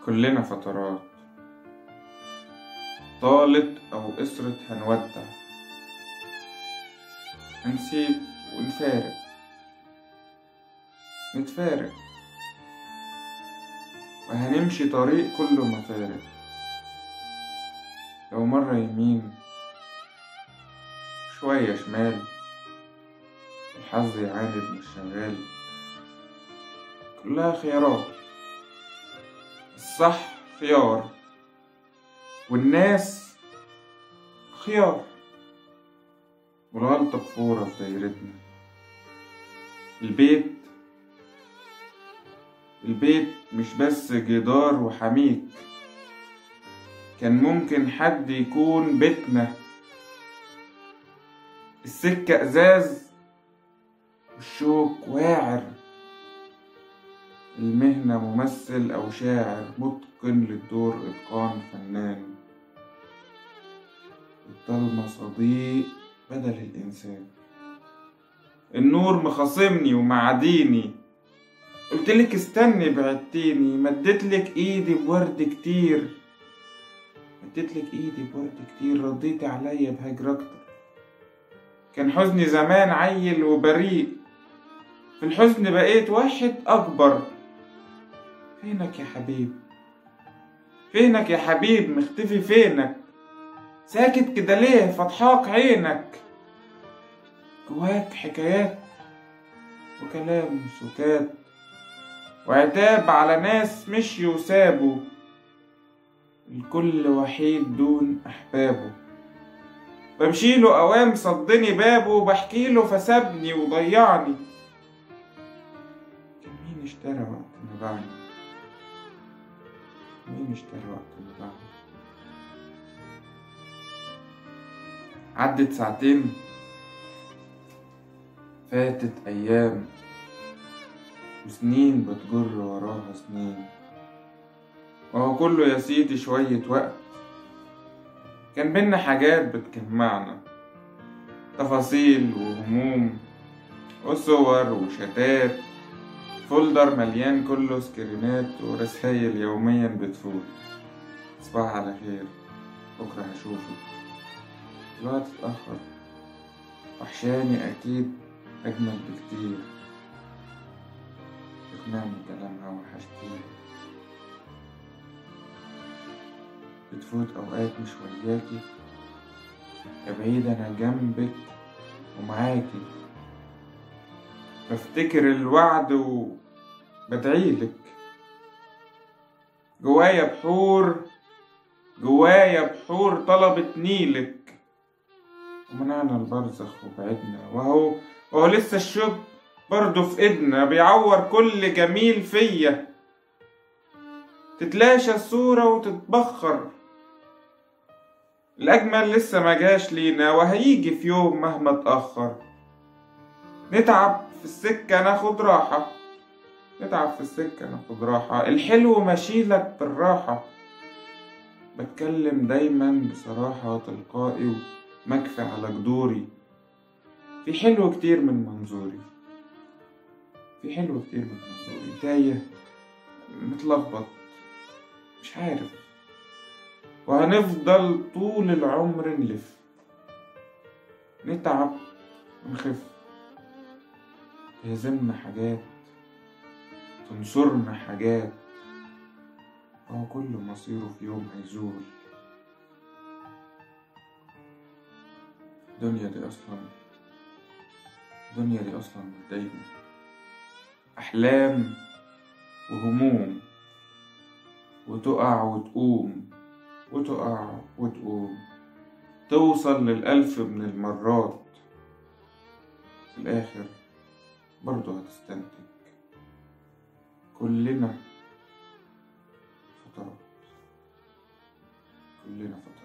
كلنا فترات طالت أو قصرت هنودع هنسيب ونفارق نتفارق وهنمشي طريق كله مفارق لو مرة يمين شوية شمال الحظ يعاند مش شغال كلها خيارات الصح خيار والناس خيار والغلطة بفورة في دايرتنا البيت البيت مش بس جدار وحميك كان ممكن حد يكون بيتنا السكة ازاز والشوك واعر المهنة ممثل أو شاعر متقن للدور إتقان فنان الضلمة صديق بدل الإنسان النور مخاصمني ومعاديني قلتلك استني بعدتيني مدتلك ايدي بورد كتير مدتلك ايدي بورد كتير رديتي عليا بهجر اكتر كان حزني زمان عيل وبريء في الحزن بقيت واحد اكبر فينك يا حبيب فينك يا حبيب مختفي فينك ساكت كده ليه فضحاك عينك جواك حكايات وكلام سكات وعتاب على ناس مشيوا وسابوا الكل وحيد دون أحبابه بمشيله أوام صدني بابه بحكيله فسابني وضيعني كان مين اشترى وقت ما باعني مين اشترى وقت ما باعني عدت ساعتين فاتت أيام وسنين بتجر وراها سنين وهو كله يا سيدي شوية وقت كان بينا حاجات بتجمعنا تفاصيل وهموم وصور وشتات فولدر مليان كله سكرينات ورسايل يوميا بتفوت صباح على خير بكرة هشوفك الوقت اتأخر وحشاني أكيد أجمل بكتير تقنعني كلامها وحشتيني بتفوت أوقات مش وياكي يا بعيد أنا جنبك ومعاكي بفتكر الوعد وبدعيلك جوايا بحور جوايا بحور طلبت نيلك ومنعنا البرزخ وبعدنا وهو وهو لسه الشوق برضه في ايدنا بيعور كل جميل فيا تتلاشى الصورة وتتبخر الأجمل لسه ما جاش لينا وهيجي في يوم مهما اتأخر نتعب في السكة ناخد راحة نتعب في السكة ناخد راحة الحلو ماشيلك بالراحة بتكلم دايما بصراحة تلقائي ومكفي على جدوري في حلو كتير من منظوري في حلو كتير من منظوري تايه متلخبط مش عارف وهنفضل طول العمر نلف نتعب ونخف تهزمنا حاجات تنصرنا حاجات وهو كل مصيره في يوم هيزول الدنيا دي أصلا الدنيا دي أصلا مش دايما أحلام وهموم وتقع وتقوم وتقع وتقوم توصل للألف من المرات في الآخر برضه هتستنتج كلنا فترات كلنا فترات